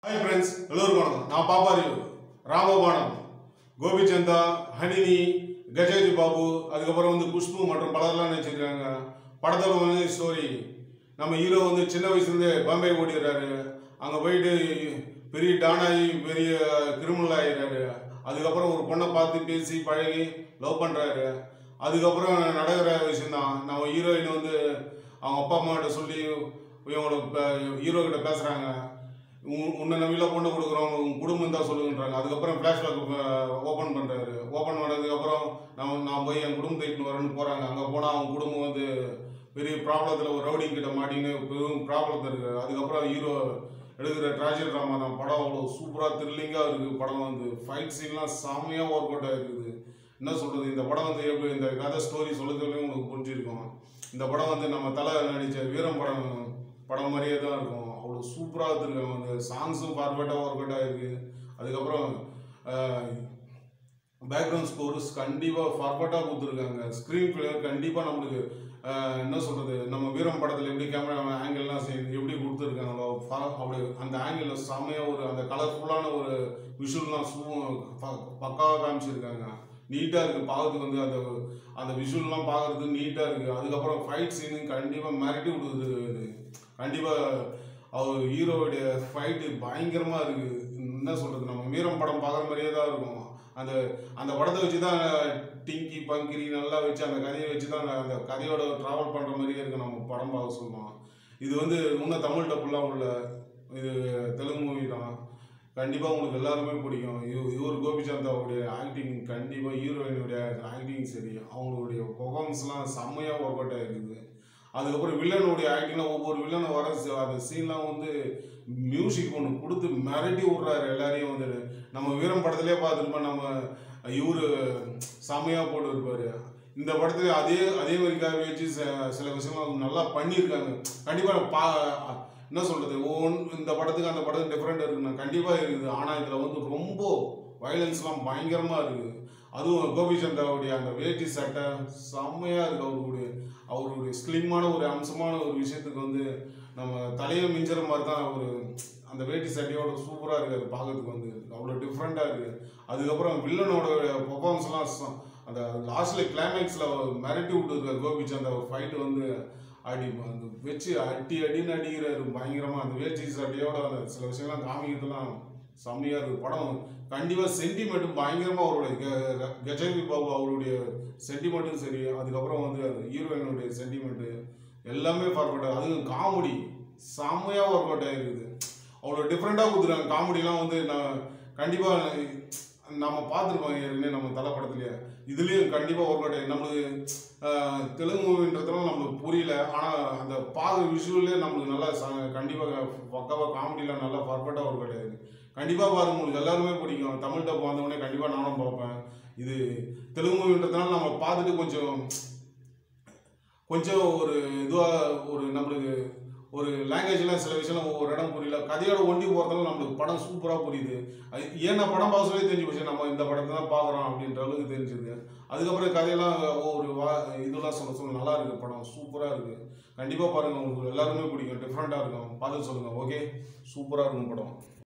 hi friends எல்லோருக்கும் வணக்கம் நான் பாப்பாரி ராமபானம் கோபிச்சந்தா ஹனினி கஜேதி பாபு அதுக்கப்புறம் வந்து குஷ்பு மற்றும் பலர்லாம் நடிச்சிருக்காங்க படத்தோட வந்து ஸ்டோரி நம்ம ஹீரோ வந்து சின்ன வயசுலேருந்தே பாம்பே ஓடிடுறாரு அங்கே போயிட்டு பெரிய டானாகி பெரிய கிரிமினல் ஆகிடுறாரு அதுக்கப்புறம் ஒரு பொண்ணை பார்த்து பேசி பழகி லவ் பண்ணுறாரு அதுக்கப்புறம் நடக்கிற விஷயம்தான் நம்ம ஹீரோயின் வந்து அவங்க அப்பா அம்மாகிட்ட சொல்லி இவங்களோட ஹீரோ கிட்ட பேசுகிறாங்க உன்னை நம்பில பொண்ணு கொடுக்குறோம் உன் குடும்பம் தான் சொல்லுங்கன்றாங்க அதுக்கப்புறம் ஃப்ளாஷ்பேக் ஓப்பன் பண்ணுறாரு ஓப்பன் பண்ணதுக்கப்புறம் நம்ம நான் போய் என் குடும்பத்தை இட்டுன்னு வரேன்னு போகிறாங்க அங்கே போனால் அவங்க குடும்பம் வந்து பெரிய ப்ராப்ளத்தில் ஒரு ரவுடிங் கிட்ட மாட்டின்னு பெரும் ப்ராப்ளத்தில் இருக்குது அதுக்கப்புறம் ஹீரோ எடுக்கிற ட்ராஜடி ட்ராமா தான் படம் அவ்வளோ சூப்பராக த்ரில்லிங்காக இருக்குது படம் வந்து ஃபைட் சீன்லாம் செம்மையாக ஒர்க் அவுட் ஆகிருக்குது என்ன சொல்கிறது இந்த படம் வந்து எப்படி இந்த கதை ஸ்டோரி சொல்லுறதுலேயும் உங்களுக்கு புரிஞ்சிருக்கும் இந்த படம் வந்து நம்ம தலை நடித்த வீரம் படம் படம் மாதிரியே தான் இருக்கும் அவ்வளோ சூப்பராக எடுத்துருக்காங்க அந்த சாங்ஸும் பர்ஃபெக்டாக ஒர்க் அவுட் ஆகிருக்கு அதுக்கப்புறம் பேக்ரவுண்ட் ஸ்கோர்ஸ் கண்டிப்பாக பர்ஃபெக்டாக கொடுத்துருக்காங்க ஸ்க்ரீன் பிளே கண்டிப்பாக நம்மளுக்கு ஆஹ், என்ன சொல்கிறது நம்ம வீரம் படத்தில் எப்படி கேமரா ஆங்கிள்லாம் செஞ்சு எப்படி கொடுத்துருக்காங்களோ ப- அப்படி அந்த ஆங்கிளில் செம்மையாக ஒரு அந்த கலர்ஃபுல்லான ஒரு விஷுவல்லாம் சூ ப- பக்காவாக காமிச்சிருக்காங்க நீட்டாக இருக்குது பார்க்கறதுக்கு வந்து அந்த அந்த விஷுவல்லாம் பார்க்கறதுக்கு நீட்டாக இருக்குது அதுக்கப்புறம் ஃபைட் சீனு கண்டிப்பாக மிரட்டி விடுது இது கண்டிப்பாக அவர் ஹீரோவுடைய ஃபைட்டு பயங்கரமாக இருக்குது என்ன சொல்கிறது நம்ம வீரம் படம் பார்க்குற மாதிரியே தான் இருக்கும் அந்த அந்த படத்தை வச்சு தான் டிங்கி பங்கிரி நல்லா வச்சு அந்த கதையை வச்சு தான் அந்த கதையோட ட்ராவல் பண்ணுற மாதிரியே இருக்கு நம்ம படம் பார்க்க சொல்லுவோம் இது வந்து இன்னும் தமிழ் டப்புலாம் உள்ள இது தெலுங்கு மூவி தான் கண்டிப்பாக உங்களுக்கு எல்லாருமே பிடிக்கும் இவ இவர் கோபிச்சந்தாவுடைய ஆக்டிங் கண்டிப்பாக ஹீரோயினுடைய ஆக்டிங் சரி அவங்களுடைய பெர்ஃபார்மன்ஸ்லாம் செம்மையாக ஒர்க் அவுட் ஆகிருக்குது அதுக்கப்புறம் வில்லனுடைய ஆக்டிங்லாம் ஒவ்வொரு வில்லனை வர ச- அந்த சீன்லாம் வந்து மியூசிக் ஒன்று கொடுத்து மிரட்டி விட்றாரு எல்லாரையும் வந்து நம்ம வீரம் படத்துலேயே பார்த்துருப்போம் நம்ம இவரு செம்மையாக போட்டு இருப்பாரு இந்த படத்துல அதே அதே மாதிரிக்காக வச்சு ச- சில விஷயங்கள் நல்லா பண்ணியிருக்காங்க கண்டிப்பாக பா என்ன சொல்றது ஒவ்வொன் இந்த படத்துக்கு அந்த படத்துக்கு டிஃப்ரெண்ட் இருக்குண்ணா கண்டிப்பாக இருக்குது ஆனால் இதில் வந்து ரொம்ப வயலன்ஸ்லாம் பயங்கரமாக இருக்குது அதுவும் கோபிச்சந்தாவுடைய அந்த வேட்டி சட்டை செம்மையாக இருக்குது அவருடைய அவருடைய ஸ்லிம்மான ஒரு அம்சமான ஒரு விஷயத்துக்கு வந்து நம்ம தலையை மிஞ்சுற மாதிரி தான் ஒரு அந்த வேட்டி சட்டையோட சூப்பராக இருக்குது அது பார்க்கறதுக்கு வந்து அவ்வளோ டிஃப்ரெண்ட்டாக இருக்குது அதுக்கப்புறம் வில்லனோட பெர்ஃபார்மன்ஸ்லாம் ச- அந்த லாஸ்ட்டில் கிளைமேக்ஸில் மிரட்டி விட்டுருக்க கோபிச்சந்த ஃபைட்டு வந்து அடி அந்த வச்சு அடி அடின்னு அடிக்கிறாரு பயங்கரமாக அந்த வேட்டி சட்டையோட அந்த சில விஷயம்லாம் காமிக்கிறதுலாம் செம்மையாக இருக்குது படம் கண்டிப்பாக சென்டிமெண்ட்டும் பயங்கரமாக அவருடைய க- க- கஜேவி பாபு அவருடைய சென்டிமெண்ட்டும் சரி அதுக்கப்புறம் வந்து அந்த ஹீரோயினுடைய சென்டிமெண்ட்டு எல்லாமே பர்ஃபெக்டாக அதுவும் காமெடி செம்மையாக ஒர்க் அவுட் ஆகிருக்குது அவ்வளோ டிஃப்ரெண்ட்டாக கொடுத்துருக்காங்க காமெடிலாம் வந்து நான் கண்டிப்பாக நம்ம பார்த்துருப்போம் ஏற்கனவே நம்ம தலை படத்துலேயே இதுலேயும் கண்டிப்பாக ஒர்க் அவுட் ஆகி நம்மளுக்கு ஆஹ், தெலுங்கு மூவின்றதுலாம் நம்மளுக்கு புரியல ஆனால் அந்த பார்க்குற விஷுவல்லே நம்மளுக்கு நல்லா கண்டிப்பாக பக்காவாக காமெடியில் நல்லா பர்ஃபெக்டாக ஒர்க் அவுட் ஆகுது கண்டிப்பாக பாருங்க உங்களுக்கு எல்லாருமே பிடிக்கும் தமிழ் டப் வந்தவொடனே கண்டிப்பாக நானும் பார்ப்பேன் இது தெலுங்கு மூவின்றதுனால நம்ம பார்த்துட்டு கொஞ்சம் கொஞ்சம் ஒரு இதுவாக ஒரு நம்மளுக்கு ஒரு லாங்குவேஜ்லாம் சில விஷயம்லாம் ஒவ்வொரு இடம் புரியல கதையோட ஒண்டி போகிறதுனால நம்மளுக்கு படம் சூப்பராக புரியுது அது ஏன்னா படம் பார்க்க சொல்லி தெரிஞ்சு போச்சு நம்ம இந்த படத்தை தான் பார்க்குறோம் அப்படின்ற அளவுக்கு தெரிஞ்சுது அதுக்கப்புறம் கதையெல்லாம் ஒவ்வொரு வா இதெல்லாம் சொல்ல சொல்ல நல்லா இருக்குது படம் சூப்பராக இருக்குது கண்டிப்பாக பாருங்கள் உங்களுக்கு எல்லாருமே பிடிக்கும் டிஃப்ரெண்ட்டாக இருக்கும் பார்த்து சொல்லுங்கள் ஓகே சூப்பராக இருக்கும் படம்